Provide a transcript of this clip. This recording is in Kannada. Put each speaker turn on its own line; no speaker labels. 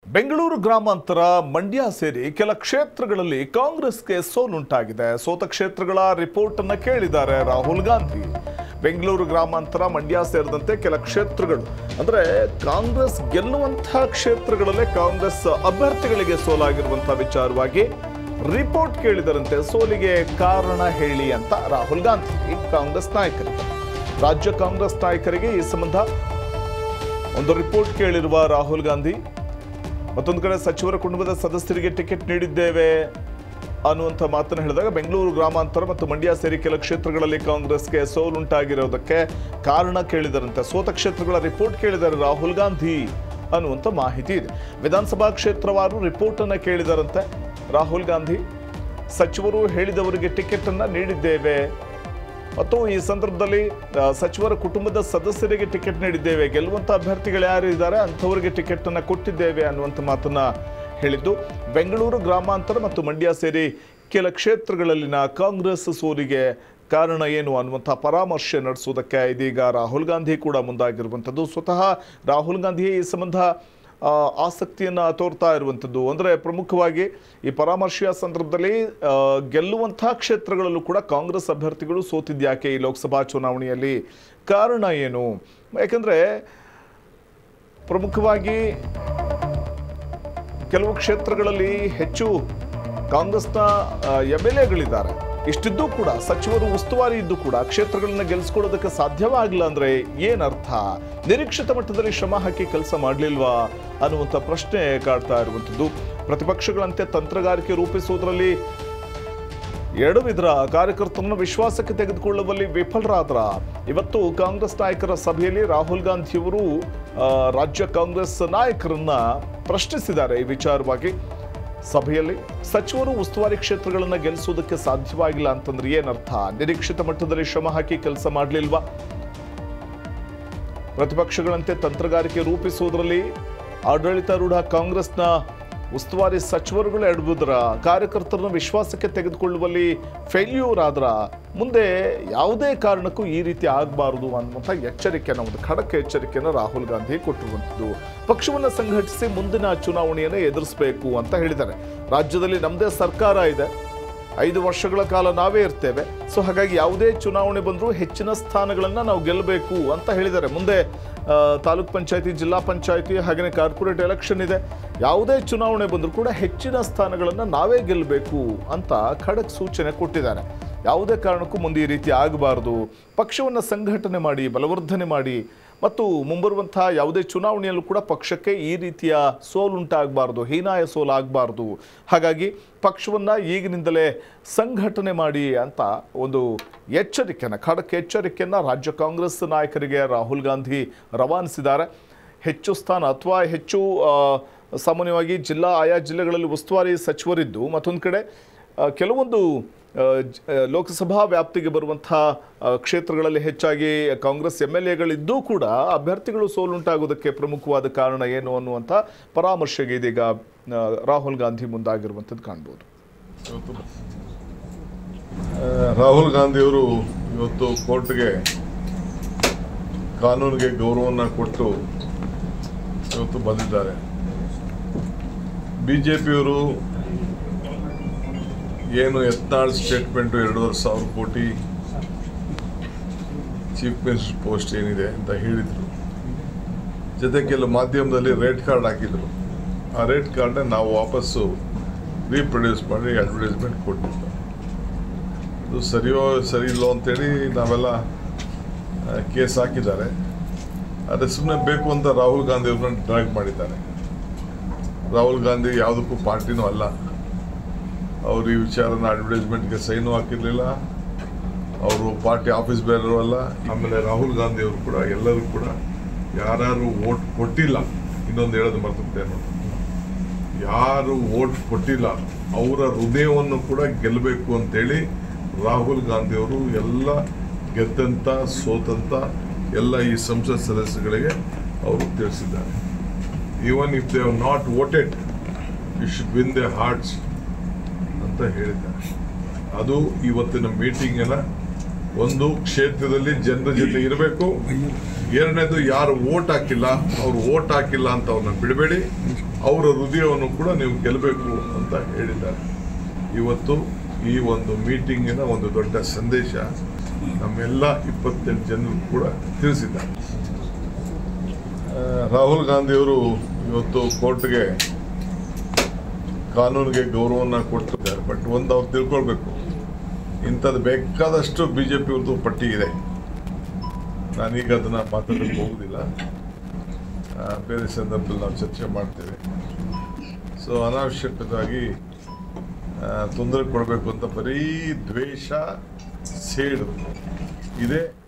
ಬೆಂಗಳೂರು ಗ್ರಾಮಾಂತರ ಮಂಡ್ಯ ಸೇರಿ ಕೆಲ ಕ್ಷೇತ್ರಗಳಲ್ಲಿ ಕಾಂಗ್ರೆಸ್ಗೆ ಸೋಲುಂಟಾಗಿದೆ ಸೋತ ಕ್ಷೇತ್ರಗಳ ರಿಪೋರ್ಟ್ ಅನ್ನ ಕೇಳಿದ್ದಾರೆ ರಾಹುಲ್ ಗಾಂಧಿ ಬೆಂಗಳೂರು ಗ್ರಾಮಾಂತರ ಮಂಡ್ಯ ಸೇರಿದಂತೆ ಕೆಲ ಕ್ಷೇತ್ರಗಳು ಅಂದ್ರೆ ಕಾಂಗ್ರೆಸ್ ಗೆಲ್ಲುವಂತಹ ಕ್ಷೇತ್ರಗಳಲ್ಲೇ ಕಾಂಗ್ರೆಸ್ ಅಭ್ಯರ್ಥಿಗಳಿಗೆ ಸೋಲಾಗಿರುವಂತಹ ವಿಚಾರವಾಗಿ ರಿಪೋರ್ಟ್ ಕೇಳಿದರಂತೆ ಸೋಲಿಗೆ ಕಾರಣ ಹೇಳಿ ಅಂತ ರಾಹುಲ್ ಗಾಂಧಿ ಕಾಂಗ್ರೆಸ್ ನಾಯಕರಿಗೆ ರಾಜ್ಯ ಕಾಂಗ್ರೆಸ್ ನಾಯಕರಿಗೆ ಈ ಸಂಬಂಧ ಒಂದು ರಿಪೋರ್ಟ್ ಕೇಳಿರುವ ರಾಹುಲ್ ಗಾಂಧಿ ಮತ್ತೊಂದು ಕಡೆ ಸಚಿವರ ಕುಟುಂಬದ ಸದಸ್ಯರಿಗೆ ಟಿಕೆಟ್ ನೀಡಿದ್ದೇವೆ ಅನ್ನುವಂಥ ಮಾತನ್ನು ಹೇಳಿದಾಗ ಬೆಂಗಳೂರು ಗ್ರಾಮಾಂತರ ಮತ್ತು ಮಂಡ್ಯ ಸೇರಿ ಕೆಲ ಕ್ಷೇತ್ರಗಳಲ್ಲಿ ಕಾಂಗ್ರೆಸ್ಗೆ ಸೋಲುಂಟಾಗಿರೋದಕ್ಕೆ ಕಾರಣ ಕೇಳಿದರಂತೆ ಸೋತ ಕ್ಷೇತ್ರಗಳ ರಿಪೋರ್ಟ್ ಕೇಳಿದ್ದಾರೆ ರಾಹುಲ್ ಗಾಂಧಿ ಅನ್ನುವಂಥ ಮಾಹಿತಿ ಇದೆ ವಿಧಾನಸಭಾ ಕ್ಷೇತ್ರವಾರು ರಿಪೋರ್ಟ್ ಅನ್ನ ಕೇಳಿದರಂತೆ ರಾಹುಲ್ ಗಾಂಧಿ ಸಚಿವರು ಹೇಳಿದವರಿಗೆ ಟಿಕೆಟ್ ಅನ್ನ ನೀಡಿದ್ದೇವೆ ಮತ್ತು ಈ ಸಂದರ್ಭದಲ್ಲಿ ಆ, ಸಚಿವರ ಕುಟುಂಬದ ಸದಸ್ಯರಿಗೆ ಟಿಕೆಟ್ ನೀಡಿದ್ದೇವೆ ಗೆಲ್ಲುವಂತ ಅಭ್ಯರ್ಥಿಗಳು ಯಾರು ಇದ್ದಾರೆ ಅಂಥವರಿಗೆ ಟಿಕೆಟ್ ಅನ್ನ ಕೊಟ್ಟಿದ್ದೇವೆ ಅನ್ನುವಂಥ ಮಾತನ್ನ ಹೇಳಿದ್ದು ಬೆಂಗಳೂರು ಗ್ರಾಮಾಂತರ ಮತ್ತು ಮಂಡ್ಯ ಸೇರಿ ಕೆಲ ಕ್ಷೇತ್ರಗಳಲ್ಲಿನ ಕಾಂಗ್ರೆಸ್ ಸೋಲಿಗೆ ಕಾರಣ ಏನು ಅನ್ನುವಂಥ ಪರಾಮರ್ಶೆ ನಡೆಸುವುದಕ್ಕೆ ಇದೀಗ ರಾಹುಲ್ ಗಾಂಧಿ ಕೂಡ ಮುಂದಾಗಿರುವಂಥದ್ದು ಸ್ವತಃ ರಾಹುಲ್ ಗಾಂಧಿ ಈ ಸಂಬಂಧ ಆ, ಆಸಕ್ತಿಯನ್ನು ತೋರ್ತಾ ಇರುವಂಥದ್ದು ಅಂದರೆ ಪ್ರಮುಖವಾಗಿ ಈ ಪರಾಮರ್ಶೆಯ ಸಂದರ್ಭದಲ್ಲಿ ಆ, ಗೆಲ್ಲುವಂತಹ ಕ್ಷೇತ್ರಗಳಲ್ಲೂ ಕೂಡ ಕಾಂಗ್ರೆಸ್ ಅಭ್ಯರ್ಥಿಗಳು ಸೋತಿದ್ಯಾಕೆ ಈ ಲೋಕಸಭಾ ಚುನಾವಣೆಯಲ್ಲಿ ಕಾರಣ ಏನು ಯಾಕಂದರೆ ಪ್ರಮುಖವಾಗಿ ಕೆಲವು ಕ್ಷೇತ್ರಗಳಲ್ಲಿ ಹೆಚ್ಚು ಕಾಂಗ್ರೆಸ್ನ ಎಮ್ ಎಲ್ ಎಗಳಿದ್ದಾರೆ ಇಷ್ಟಿದ್ದು ಕೂಡ ಸಚಿವರು ಉಸ್ತುವಾರಿ ಇದ್ದು ಕೂಡ ಕ್ಷೇತ್ರಗಳನ್ನ ಗೆಲ್ಲಿಸ್ಕೊಳ್ಳೋದಕ್ಕೆ ಸಾಧ್ಯವಾಗಿಲ್ಲ ಅಂದ್ರೆ ಏನರ್ಥ ನಿರೀಕ್ಷಿತ ಮಟ್ಟದಲ್ಲಿ ಶ್ರಮ ಹಾಕಿ ಕೆಲಸ ಮಾಡಲಿಲ್ವಾ ಅನ್ನುವಂಥ ಪ್ರಶ್ನೆ ಕಾಡ್ತಾ ಇರುವಂಥದ್ದು ಪ್ರತಿಪಕ್ಷಗಳಂತೆ ತಂತ್ರಗಾರಿಕೆ ರೂಪಿಸುವುದರಲ್ಲಿ ಎಡವಿದ್ರ ಕಾರ್ಯಕರ್ತರನ್ನು ವಿಶ್ವಾಸಕ್ಕೆ ತೆಗೆದುಕೊಳ್ಳುವಲ್ಲಿ ವಿಫಲರಾದ್ರ ಇವತ್ತು ಕಾಂಗ್ರೆಸ್ ನಾಯಕರ ಸಭೆಯಲ್ಲಿ ರಾಹುಲ್ ಗಾಂಧಿಯವರು ಆ, ರಾಜ್ಯ ಕಾಂಗ್ರೆಸ್ ನಾಯಕರನ್ನ ಪ್ರಶ್ನಿಸಿದ್ದಾರೆ ಈ ವಿಚಾರವಾಗಿ ಸಭೆಯಲ್ಲಿ ಸಚಿವರು ಉಸ್ತುವಾರಿ ಕ್ಷೇತ್ರಗಳನ್ನ ಗೆಲ್ಲಿಸುವುದಕ್ಕೆ ಸಾಧ್ಯವಾಗಿಲ್ಲ ಅಂತಂದ್ರೆ ಏನರ್ಥ ನಿರೀಕ್ಷಿತ ಮಟ್ಟದಲ್ಲಿ ಶ್ರಮ ಹಾಕಿ ಕೆಲಸ ಮಾಡಲಿಲ್ವಾ ಪ್ರತಿಪಕ್ಷಗಳಂತೆ ತಂತ್ರಗಾರಿಕೆ ರೂಪಿಸುವುದರಲ್ಲಿ ಆಡಳಿತಾರೂಢ ಕಾಂಗ್ರೆಸ್ನ ಉಸ್ತುವಾರಿ ಸಚಿವರುಗಳು ಎಡವುದ್ರ ಕಾರ್ಯಕರ್ತರನ್ನು ವಿಶ್ವಾಸಕ್ಕೆ ತೆಗೆದುಕೊಳ್ಳುವಲ್ಲಿ ಫೇಲ್ಯೂರ್ ಆದ್ರ ಮುಂದೆ ಯಾವುದೇ ಕಾರಣಕ್ಕೂ ಈ ರೀತಿ ಆಗಬಾರದು ಅನ್ನುವಂಥ ಎಚ್ಚರಿಕೆಯನ್ನು ಒಂದು ಖಡಕ್ ಎಚ್ಚರಿಕೆಯನ್ನು ರಾಹುಲ್ ಗಾಂಧಿ ಕೊಟ್ಟಿರುವಂಥದ್ದು ಪಕ್ಷವನ್ನು ಸಂಘಟಿಸಿ ಮುಂದಿನ ಚುನಾವಣೆಯನ್ನು ಎದುರಿಸಬೇಕು ಅಂತ ಹೇಳಿದ್ದಾರೆ ರಾಜ್ಯದಲ್ಲಿ ನಮ್ಮದೇ ಸರ್ಕಾರ ಇದೆ ಐದು ವರ್ಷಗಳ ಕಾಲ ನಾವೇ ಇರ್ತೇವೆ ಸೊ ಹಾಗಾಗಿ ಯಾವುದೇ ಚುನಾವಣೆ ಬಂದರೂ ಹೆಚ್ಚಿನ ಸ್ಥಾನಗಳನ್ನು ನಾವು ಗೆಲ್ಲಬೇಕು ಅಂತ ಹೇಳಿದ್ದಾರೆ ಮುಂದೆ ಆ, ತಾಲೂಕ್ ಪಂಚಾಯತಿ ಜಿಲ್ಲಾ ಪಂಚಾಯತಿ ಹಾಗೆಯೇ ಕಾರ್ಪೊರೇಟ್ ಎಲೆಕ್ಷನ್ ಇದೆ ಯಾವುದೇ ಚುನಾವಣೆ ಬಂದರೂ ಕೂಡ ಹೆಚ್ಚಿನ ಸ್ಥಾನಗಳನ್ನು ನಾವೇ ಗೆಲ್ಲಬೇಕು ಅಂತ ಖಡಕ್ ಸೂಚನೆ ಕೊಟ್ಟಿದ್ದಾರೆ ಯಾವುದೇ ಕಾರಣಕ್ಕೂ ಮುಂದೆ ಈ ರೀತಿ ಆಗಬಾರದು ಪಕ್ಷವನ್ನು ಸಂಘಟನೆ ಮಾಡಿ ಬಲವರ್ಧನೆ ಮಾಡಿ ಮತ್ತು ಮುಂಬರುವಂತಹ ಯಾವುದೇ ಚುನಾವಣೆಯಲ್ಲೂ ಕೂಡ ಪಕ್ಷಕ್ಕೆ ಈ ರೀತಿಯ ಸೋಲುಂಟಾಗಬಾರ್ದು ಹೀನಾಯ ಸೋಲಾಗಬಾರ್ದು ಹಾಗಾಗಿ ಪಕ್ಷವನ್ನು ಈಗಿನಿಂದಲೇ ಸಂಘಟನೆ ಮಾಡಿ ಅಂತ ಒಂದು ಎಚ್ಚರಿಕೆಯನ್ನು ಖಡಕ್ ಎಚ್ಚರಿಕೆಯನ್ನು ರಾಜ್ಯ ಕಾಂಗ್ರೆಸ್ ನಾಯಕರಿಗೆ ರಾಹುಲ್ ಗಾಂಧಿ ರವಾನಿಸಿದ್ದಾರೆ ಹೆಚ್ಚು ಸ್ಥಾನ ಅಥವಾ ಹೆಚ್ಚು ಆ, ಸಾಮಾನ್ಯವಾಗಿ ಜಿಲ್ಲಾ ಆಯಾ ಜಿಲ್ಲೆಗಳಲ್ಲಿ ಉಸ್ತುವಾರಿ ಸಚಿವರಿದ್ದು ಮತ್ತೊಂದು ಕಡೆ ಆ, ಕೆಲವೊಂದು ಆ, ಜ- ಆ, ಲೋಕಸಭಾ ವ್ಯಾಪ್ತಿಗೆ ಬರುವಂಥ ಆ, ಕ್ಷೇತ್ರಗಳಲ್ಲಿ ಹೆಚ್ಚಾಗಿ ಕಾಂಗ್ರೆಸ್ ಎಮ್ ಎಲ್ ಎಗಳಿದ್ದೂ ಕೂಡ ಅಭ್ಯರ್ಥಿಗಳು ಸೋಲುಂಟಾಗೋದಕ್ಕೆ ಪ್ರಮುಖವಾದ ಕಾರಣ ಏನು ಅನ್ನುವಂಥ ಪರಾಮರ್ಶೆಗೆ ಇದೀಗ ಆ, ರಾಹುಲ್ ಗಾಂಧಿ ಮುಂದಾಗಿರುವಂಥದ್ದು ಕಾಣ್ಬೋದು
ಇವತ್ತು ಆ, ರಾಹುಲ್ ಗಾಂಧಿಯವರು ಇವತ್ತು ಕೋರ್ಟ್ಗೆ ಕಾನೂನಿಗೆ ಗೌರವವನ್ನು ಕೊಟ್ಟು ಇವತ್ತು ಬಂದಿದ್ದಾರೆ ಬಿ ಜೆ ಪಿಯವರು ಏನು ಯತ್ನಾಳ್ ಸ್ಟೇಟ್ಮೆಂಟು ಎರಡೂವರೆ ಸಾವಿರ ಕೋಟಿ ಚೀಫ್ ಮಿನಿಸ್ಟರ್ ಪೋಸ್ಟ್ ಏನಿದೆ ಅಂತ ಹೇಳಿದರು ಜೊತೆ ಕೆಲವು ಮಾಧ್ಯಮದಲ್ಲಿ ರೇಟ್ ಕಾರ್ಡ್ ಹಾಕಿದರು ಆ ರೇಟ್ ಕಾರ್ಡ್ನ ನಾವು ವಾಪಸ್ಸು ರೀಪ್ರೊಡ್ಯೂಸ್ ಮಾಡಿ ಅಡ್ವರ್ಟೈಸ್ಮೆಂಟ್ ಕೊಟ್ಟಿದ್ದ ಅದು ಸರಿಯೋ ಸರಿ ಇಲ್ಲೋ ಅಂತೇಳಿ ನಾವೆಲ್ಲ ಕೇಸ್ ಹಾಕಿದ್ದಾರೆ ಆದರೆ ಸುಮ್ಮನೆ ಬೇಕು ಅಂತ ರಾಹುಲ್ ಗಾಂಧಿ ಅವ್ರನ್ನ ಡ್ರ್ಯಾಗ್ ಮಾಡಿದ್ದಾರೆ ರಾಹುಲ್ ಗಾಂಧಿ ಯಾವುದಕ್ಕೂ ಪಾರ್ಟಿನೂ ಅಲ್ಲ ಅವರು ಈ ವಿಚಾರನ ಅಡ್ವರ್ಟೈಸ್ಮೆಂಟ್ಗೆ ಸೈನು ಹಾಕಿರಲಿಲ್ಲ ಅವರು ಪಾರ್ಟಿ ಆಫೀಸ್ ಬೇರೆಯವರು ಅಲ್ಲ ಆಮೇಲೆ ರಾಹುಲ್ ಗಾಂಧಿ ಅವರು ಕೂಡ ಎಲ್ಲರೂ ಕೂಡ ಯಾರ್ಯಾರು ವೋಟ್ ಕೊಟ್ಟಿಲ್ಲ ಇನ್ನೊಂದು ಹೇಳೋದು ಮರ್ತೇನೆ ಯಾರು ವೋಟ್ ಕೊಟ್ಟಿಲ್ಲ ಅವರ ಹೃದಯವನ್ನು ಕೂಡ ಗೆಲ್ಲಬೇಕು ಅಂತೇಳಿ ರಾಹುಲ್ ಗಾಂಧಿ ಅವರು ಎಲ್ಲ ಗೆದ್ದಂಥ ಸೋತಂಥ ಎಲ್ಲ ಈ ಸಂಸತ್ ಸದಸ್ಯಗಳಿಗೆ ಅವರು ತಿಳಿಸಿದ್ದಾರೆ even if they have not voted you should win the hearts ಅಂತ ಹೇಳಿದ್ದಾರೆ ಅದು ಇವತ್ತಿನ ಮೀಟಿಂಗಿನ ಒಂದು ಕ್ಷೇತ್ರದಲ್ಲಿ ಜನರ ಜೊತೆ ಇರಬೇಕು ಎರಡನೇದು ಯಾರು ಓಟ್ ಹಾಕಿಲ್ಲ ಅವ್ರು ಓಟ್ ಹಾಕಿಲ್ಲ ಅಂತ ಅವ್ರನ್ನ ಬಿಡಬೇಡಿ ಅವರ ಹೃದಯವನ್ನು ಕೂಡ ನೀವು ಗೆಲ್ಲಬೇಕು ಅಂತ ಹೇಳಿದ್ದಾರೆ ಇವತ್ತು ಈ ಒಂದು ಮೀಟಿಂಗಿನ ಒಂದು ದೊಡ್ಡ ಸಂದೇಶ ನಮ್ಮೆಲ್ಲ ಇಪ್ಪತ್ತೆಂಟು ಜನರು ಕೂಡ ತಿಳಿಸಿದ್ದಾರೆ ಆ, ರಾಹುಲ್ ಗಾಂಧಿಯವರು ಇವತ್ತು ಕೋರ್ಟ್ಗೆ ಕಾನೂನಿಗೆ ಗೌರವನ ಕೊಟ್ಟಿದ್ದಾರೆ ಬಟ್ ಒಂದು ಅವ್ರು ತಿಳ್ಕೊಳ್ಬೇಕು ಇಂಥದ್ದು ಬೇಕಾದಷ್ಟು ಬಿ ಜೆ ಪಿ ಪಟ್ಟಿ ಇದೆ ನಾನೀಗ ಅದನ್ನು ಮಾತಾಡೋಕ್ಕೆ ಹೋಗುದಿಲ್ಲ ಆ, ಬೇರೆ ಸಂದರ್ಭದಲ್ಲಿ ನಾವು ಚರ್ಚೆ ಮಾಡ್ತೇವೆ ಸೊ ಅನಾವಶ್ಯಕವಾಗಿ ತೊಂದರೆ ಕೊಡಬೇಕು ಅಂತ ಬರೀ ದ್ವೇಷ ಸೇಡು ಇದೇ